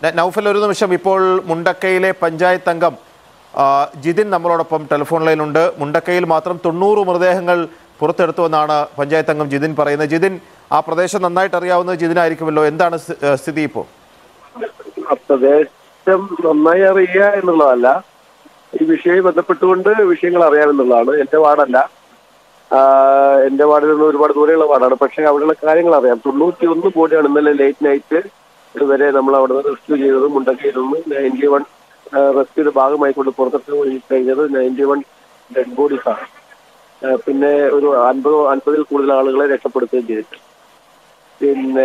ന- നൗഫൽ ഒരു നിമിഷം ഇപ്പോൾ മുണ്ടക്കയിലെ പഞ്ചായത്ത് അംഗം ആ, ജിതിൻ നമ്മളോടൊപ്പം ടെലിഫോൺ ലൈനുണ്ട് മുണ്ടക്കയിൽ മാത്രം തൊണ്ണൂറ് മൃതദേഹങ്ങൾ പുറത്തെടുത്തുവെന്നാണ് പഞ്ചായത്ത് അംഗം ജിതിൻ പറയുന്നത് ജിതിൻ ആ പ്രദേശം നന്നായിട്ട് അറിയാവുന്നത് ജിതിനായിരിക്കുമല്ലോ എന്താണ് സ്ഥി- ഏ, സ്ഥിതി ഇപ്പോൾ ആ പ്രദേശം നന്നായി അറിയുക എന്നുള്ളതല്ല ഈ വിഷയവുമായി ബന്ധപ്പെട്ടുകൊണ്ട് വിഷയങ്ങൾ അറിയാമെന്നുള്ളതാണ് എന്റെ വാർഡല്ല ആ, എന്റെ വാർഡിൽ നിന്ന് ഒരുപാട് ദൂരെയുള്ള വാർഡാണ് പക്ഷെ അവിടെയുള്ള കാര്യങ്ങൾ അറിയാം തൊണ്ണൂറ്റി ഒന്ന് ബോഡിയാണ് ഇന്നലെ ലേറ്റ് നൈറ്റ് ഇതുവരെ നമ്മൾ അവിടെ നിന്ന് റെസ്ക്യൂ ചെയ്തത് മുണ്ടക്കയിൽ നിന്ന് നയൻറ്റി വൺ റെസ്ക്യൂയുടെ ഭാഗമായിക്കൊണ്ട് പുറത്തെടുത്ത് കഴിഞ്ഞത് നയൻറ്റി വൺ ഡെഡ് ബോഡീസ് ആണ് ആ, പിന്നെ ഒരു അൻപത് അൻപതിൽ കൂടുതൽ ആളുകളെ രക്ഷപ്പെടുത്തുകയും ചെയ്തിട്ടുണ്ട് പിന്നെ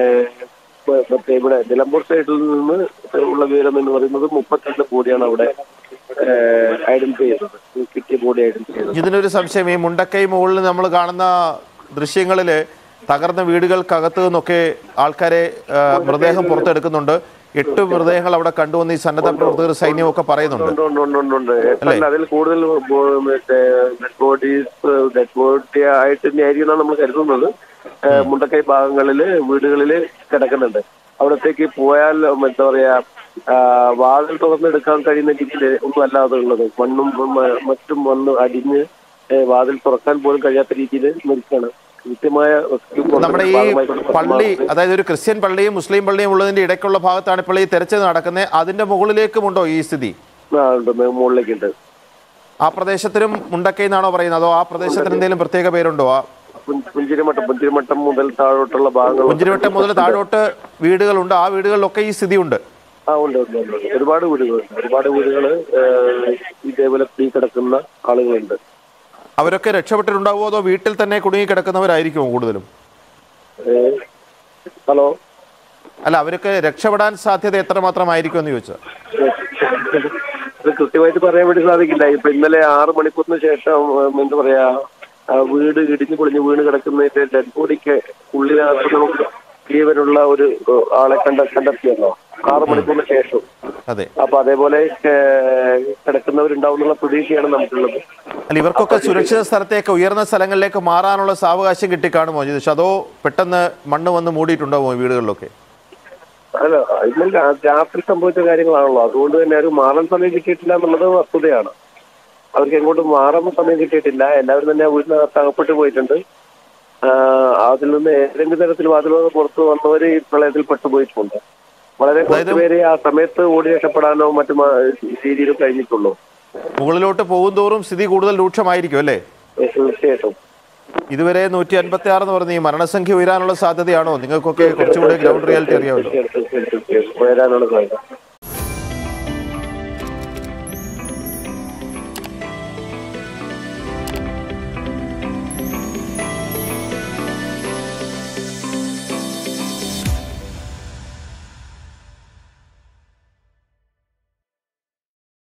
മ- മറ്റേ ഇവിടെ നിലമ്പൂർ സൈഡിൽ നിന്ന് ഉള്ള വിവരം എന്ന് പറയുന്നത് മുപ്പത്തിരണ്ട് ബോഡിയാണ് അവിടെ ഐഡന്റിഫൈ ചെയ്തത് കിട്ടിയ ബോഡി ഐഡന്റിഫൈ ചെയ്തത് ഇതിനൊരു സംശയം ഈ മുണ്ടക്കൈ മുകളിൽ നമ്മൾ കാണുന്ന ദൃശ്യങ്ങളിൽ തകർന്ന വീടുകൾക്കകത്ത് നിന്നൊക്കെ ആൾക്കാരെ ആ, മൃതദേഹം പുറത്തെടുക്കുന്നുണ്ട് എട്ട് മൃതദേഹങ്ങൾ അവിടെ കണ്ടുവന്ന് ഈ സന്നദ്ധ പ്രവർത്തകർ സൈന്യമൊക്കെ പറയുന്നുണ്ട് ഉണ്ട് ഉണ്ട് ഉണ്ട് ഉണ്ട് ഉണ്ട് എട്ടല്ല അതിൽ കൂടുതൽ ബോ- മറ്റേ ഡെഡ് ബോഡീസ് ഡെഡ് ബോഡി ആയിട്ട് തന്നെയായിരിക്കും എന്നാണ് നമ്മൾ കരുതുന്നത് ഏഹ് മുണ്ടക്കൈ ഭാഗങ്ങളില് വീടുകളിൽ കിടക്കുന്നുണ്ട് അവിടത്തേക്ക് പോയാൽ എന്താ പറയാ ആ, വാതിൽ തുറന്നെടുക്കാൻ കഴിയുന്ന രീതിയിൽ ഒന്നും അല്ലാതെ ഉള്ളത് മണ്ണും മ- മറ്റും വന്ന് അടിഞ്ഞ് ഏഹ് വാതിൽ തുറക്കാൻ പോലും കഴിയാത്ത രീതിയിൽ നിൽക്കുകയാണ് കൃത്യമായ rescue നമ്മുടെ ഈ ഭാഗമായിക്കൊണ്ട് പള്ളി അതായത് ഒരു ക്രിസ്ത്യൻ പള്ളിയും മുസ്ലിം പള്ളിയും ഉള്ളതിന്റെ ഇടയ്ക്കുള്ള ഭാഗത്താണ് ഇപ്പോൾ ഈ തെരച്ചിൽ നടക്കുന്നത് അതിന്റെ മുകളിലേക്കുമുണ്ടോ ഈ സ്ഥിതി ആ, ഉണ്ട് മുകളിലേക്കുണ്ട് ആ പ്രദേശത്തിനും മുണ്ടക്കൈ എന്നാണോ പറയുന്നത് അതോ ആ പ്രദേശത്തിന് എന്തെങ്കിലും പ്രത്യേക പേരുണ്ടോ ആ പുൻ- പുഞ്ചിരിമട്ടം പുഞ്ചിരിമട്ടം മുതൽ താഴോട്ടുള്ള ഭാഗങ്ങൾ പുഞ്ചിരിവട്ടം മുതൽ താഴോട്ട് വീടുകളുണ്ട് ആ വീടുകളിലൊക്കെ ഈ സ്ഥിതിയുണ്ട് ആ ഉണ്ട് ഉണ്ട് ഉണ്ട് ഉണ്ട്. ഒരുപാട് വീടുകളുണ്ട് ഒരുപാട് വീടുകൾ ഇതേപോലെ തീ കിടക്കുന്ന ആളുകളുണ്ട് അവരൊക്കെ രക്ഷപ്പെട്ടിട്ടുണ്ടാവുമോ അതോ വീട്ടിൽ തന്നെ കുടുങ്ങി കിടക്കുന്നവരായിരിക്കുമോ കൂടുതലും ഏ, ഹലോ അല്ല അവരൊക്കെ രക്ഷപ്പെടാൻ സാധ്യത എത്രമാത്രമായിരിക്കും എന്ന് ചോദിച്ചത് ഇത് കൃത്യമായിട്ട് പറയാൻ വേണ്ടി സാധിക്കില്ല ഇപ്പൊ ഇന്നലെ ആറ് മണിക്കൂറിന് ശേഷം ഉം, എന്താ പറയാ ആ വീട് ഇടിഞ്ഞു പൊളിഞ്ഞ് വീണ് കിടക്കുന്നതിന്റെ ഡെഡ് ബോഡിക്ക് ഉള്ളിനകത്ത് നമുക്ക് ജീവനുള്ള ഒരു ഏഹ്, ആളെ കണ്ട കണ്ടെത്തിയല്ലോ ആറ് മണിക്കൂറിന് ശേഷം അതെ അപ്പൊ അതേപോലെ ഏഹ്, കിടക്കുന്നവരുണ്ടാവും എന്നുള്ള പ്രതീക്ഷയാണ് നമുക്കുള്ളത് അല്ല ഇവർക്കൊക്കെ സുരക്ഷിത സ്ഥലത്തേക്ക് ഉയർന്ന സ്ഥലങ്ങളിലേക്ക് മാറാനുള്ള സാവകാശം കിട്ടിക്കാണുമോ ജിതേഷ് അതോ പെട്ടെന്ന് മണ്ണ് വന്ന് മൂടിയിട്ടുണ്ടാവുമോ ഈ വീടുകളിലൊക്കെ അല്ല ഇന്നലെ രാ- രാത്രി സംഭവിച്ച കാര്യങ്ങളാണല്ലോ അതുകൊണ്ട് തന്നെ ഒരു മാറാൻ സമയം കിട്ടിയിട്ടില്ല എന്നുള്ളത് വസ്തുതയാണ് അവർക്ക് എങ്ങോട്ടും മാറാൻ സമയം കിട്ടിയിട്ടില്ല എല്ലാവരും തന്നെ വീട്ടിനകത്ത് അകപ്പെട്ട് പോയിട്ടുണ്ട് ആഹ് അതിൽ നിന്ന് ഏതെങ്കിലും തരത്തിൽ വാതിൽ പുറത്ത് വന്നവര് ഈ പ്രളയത്തിൽ പെട്ടുപോയിട്ടുണ്ട് വളരെ കുറച്ച് പേര് ആ സമയത്ത് ഓടി രക്ഷപ്പെടാനോ മറ്റു മാ- രീതിയിലും കഴിഞ്ഞിട്ടുള്ളൂ മുകളിലോട്ട് പോകുന്തോറും സ്ഥിതി കൂടുതൽ രൂക്ഷമായിരിക്കും അല്ലേ ഏ, തീർച്ചയായിട്ടും ഇതുവരെ നൂറ്റി അൻപത്തി ആറ് എന്ന് പറഞ്ഞ ഈ മരണസംഖ്യ ഉയരാനുള്ള സാധ്യതയാണോ നിങ്ങൾക്കൊക്കെ കുറച്ചുകൂടി ഗ്രൗണ്ട് റിയാലിറ്റി അറിയാമല്ലോ തീർച്ചയായിട്ടും തീർച്ചയായിട്ടും തീർച്ചയായിട്ടും വരാനുള്ള സാധ്യത